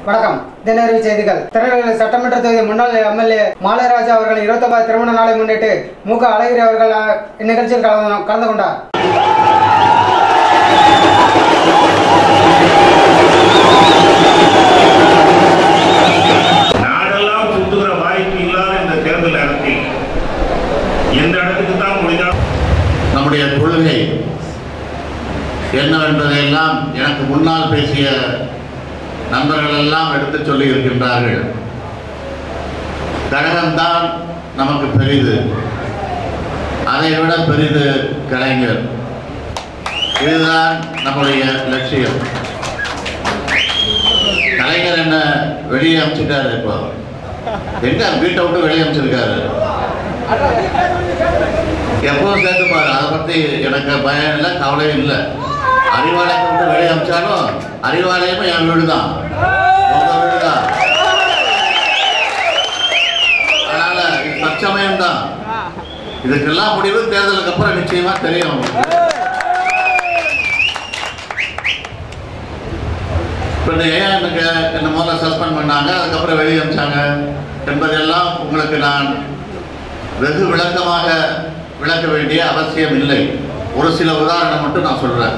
வணக்கம் தினசரி செய்திகள் திருநெல்வேலி சட்டமன்ற தொகுதி முன்னாள் எம்எல்ஏ மாலராஜா அவர்களின் இருபத்தொன்பது திருமண நாளை முன்னிட்டு மு க அழகிரி அவர்கள் அஹ், இந்நிகழ்ச்சியில் கலந்து கலந்து கொண்டார் நாடெல்லாம் சுத்துகிற வாய்ப்பு இல்லாத இந்த தேர்தல் நேரத்தில் எந்த இடத்துக்கு தான் முடிந்தால் நம்முடைய கொள்கை என்னவென்பதையெல்லாம் எனக்கு முன்னால் பேசிய நண்பர்கள் எல்லாம் எடுத்துச் சொல்லி இருக்கின்றார்கள் கழகம்தான் நமக்கு பெரிது அதை விட பெரிது கலைஞர் இதுதான் நம்முடைய லட்சியம் கலைஞர் என்ன வெளியே அமைச்சிட்டாரு இப்போ எங்க வீட்டை விட்டு வெளியே அமைச்சிருக்காரு எப்பவும் சேர்த்துப்பாரு அதை பத்தி எனக்கு பயம் இல்லை கவலையும் இல்லை அறிவாலயத்தை விட்டு வெளியே அமிச்சாலும் அறிவாலயமும் என் வீடு தான் உங்க வீடு தான் அதனால இது தற்சமயம் தான் இதுக்கெல்லாம் முடிவு தேர்தலுக்கு அப்புறம் நிச்சயமா தெரியும் உங்களுக்கு. இப்ப இந்த ஏன் எனக்கு என்ன முதல்ல சஸ்பெண்ட் பண்ணாங்க அதுக்கப்புறம் வெளியே அமிச்சாங்க என்பதெல்லாம் உங்களுக்கு நான் வெகு விளக்கமாக விளக்க வேண்டிய அவசியம் இல்லை ஒரு சில உதாரணம் மட்டும் நான் சொல்றேன்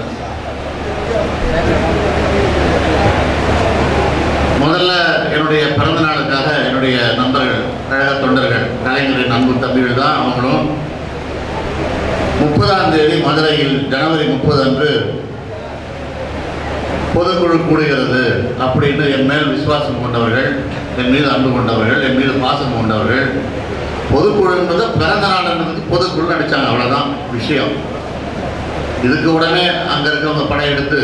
முதல்ல என்னுடைய பிறந்த நாளுக்காக என்னுடைய நண்பர்கள் கழக தொண்டர்கள் கலைஞரின் அன்பு தம்பிகள் தான் அவங்களும் முப்பதாம் தேதி மதுரையில் ஜனவரி முப்பது அன்று பொதுக்குழு கூடுகிறது அப்படின்னு என் மேல் விசுவாசம் கொண்டவர்கள் என் மீது அன்பு கொண்டவர்கள் என் மீது பாசம் கொண்டவர்கள் பொதுக்குழு என்பது பிறந்த நாள் என்பதுக்கு பொதுக்குழு நடிச்சாங்க அவ்வளவுதான் விஷயம் இதுக்கு உடனே அங்க இருக்கவங்க படையெடுத்து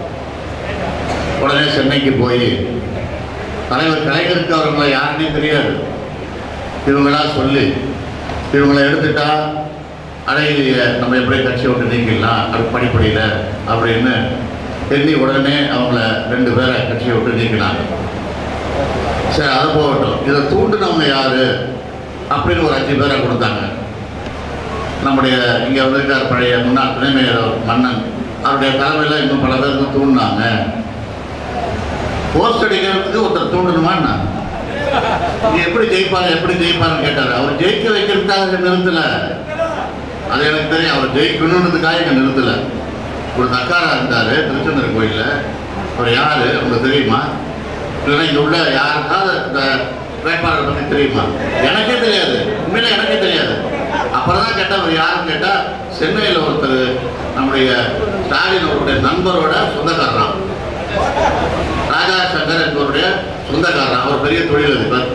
உடனே சென்னைக்கு போய் தலைவர் கலைஞருக்கு அவர்களை யாருன்னே தெரியாது இவங்களா சொல்லி இவங்களை எடுத்துட்டா அழகிய நம்ம எப்படி கட்சி விட்டு நீக்கிடலாம் அது படிப்படியில் அப்படின்னு எண்ணி உடனே அவங்கள ரெண்டு பேரை கட்சியை விட்டு நீக்கினாங்க சரி அது போகட்டும் இதை தூண்டுனவங்க யாரு அப்படின்னு ஒரு அஞ்சு பேரை கொடுத்தாங்க நம்முடைய இங்கே வந்திருக்கார் பழைய முன்னாள் துணை மேயர் மன்னன் அவருடைய தலைமையில் இன்னும் பல பேருக்கு தூண்டினாங்க போஸ்ட் அடிக்கிறதுக்கு ஒருத்தர் தூண்டணுமா என்ன நீ எப்படி ஜெயிப்பாரு எப்படி ஜெயிப்பாருன்னு கேட்டாரு அவர் ஜெயிக்க வைக்கிறதுக்காக இங்க நிறுத்தல அது எனக்கு தெரியும் அவர் ஜெயிக்கணுன்றதுக்காக இங்க நிறுத்தல ஒரு தக்காரா இருந்தாரு திருச்செந்தூர் கோயில்ல அவர் யாரு உங்களுக்கு தெரியுமா இல்லைன்னா இங்க உள்ள யாருக்காவது இந்த வேட்பாளரை பத்தி தெரியுமா எனக்கே தெரியாது உண்மையில எனக்கே தெரியாது அப்புறம் தான் கேட்டா அவர் யாருன்னு கேட்டா சென்னையில் ஒருத்தர் நம்முடைய ஸ்டாலின் அவருடைய நண்பரோட சொந்தக்காரராம் ராஜா சங்கர் என்பவருடைய சொந்தக்காரர் அவர் பெரிய தொழிலதிபர்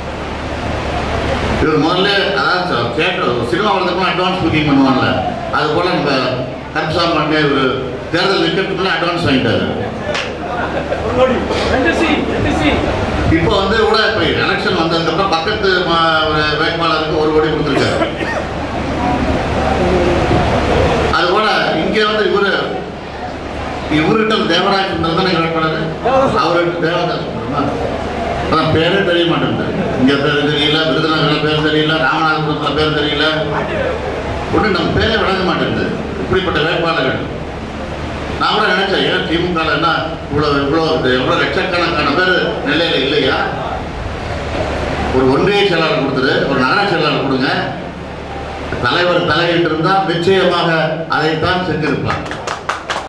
இவர் முதல்ல அதான் சார் தேட்டர் சினிமா வரதுக்குலாம் அட்வான்ஸ் புக்கிங் பண்ணுவாங்கல்ல அது போல நம்ம கன்ஃபார்ம் பண்ணி ஒரு தேர்தல் நிற்கிறதுக்குள்ள அட்வான்ஸ் வாங்கிட்டாரு இப்போ வந்து கூட இப்போ எலெக்ஷன் வந்ததுக்கப்புறம் பக்கத்து மா- ஒரு வேட்பாளருக்கு ஒரு கோடி கொடுத்துருக்காரு அது போல இங்க வந்து இவரு இவர்கிட்ட தேவராஜ் இருந்தால் தானே வேட்பாளர் அவர்கிட்ட தேவதாஸ் அதான் பேரே தெரிய மாட்டேங்குது இங்க பேர் தெரியல விருதுநகர்ல பேர் தெரியல ராமநாதபுரத்துல பேர் தெரியல ஒண்ணு நம்ம பேரே விளங்க மாட்டேங்குது இப்படிப்பட்ட வேட்பாளர்கள் நான் கூட நினைச்சேன் ஏன் திமுக ல என்ன இவ்வளவு இவ்வளவு எவ்வளவு லட்சக்கணக்கான பேர் நெல்லையில இல்லையா ஒரு ஒன்றிய செயலாளர் கொடுத்துரு ஒரு நகர செயலாளர் கொடுங்க தலைவர் தலையிட்டு இருந்தா நிச்சயமாக அதைத்தான் செஞ்சிருப்பார்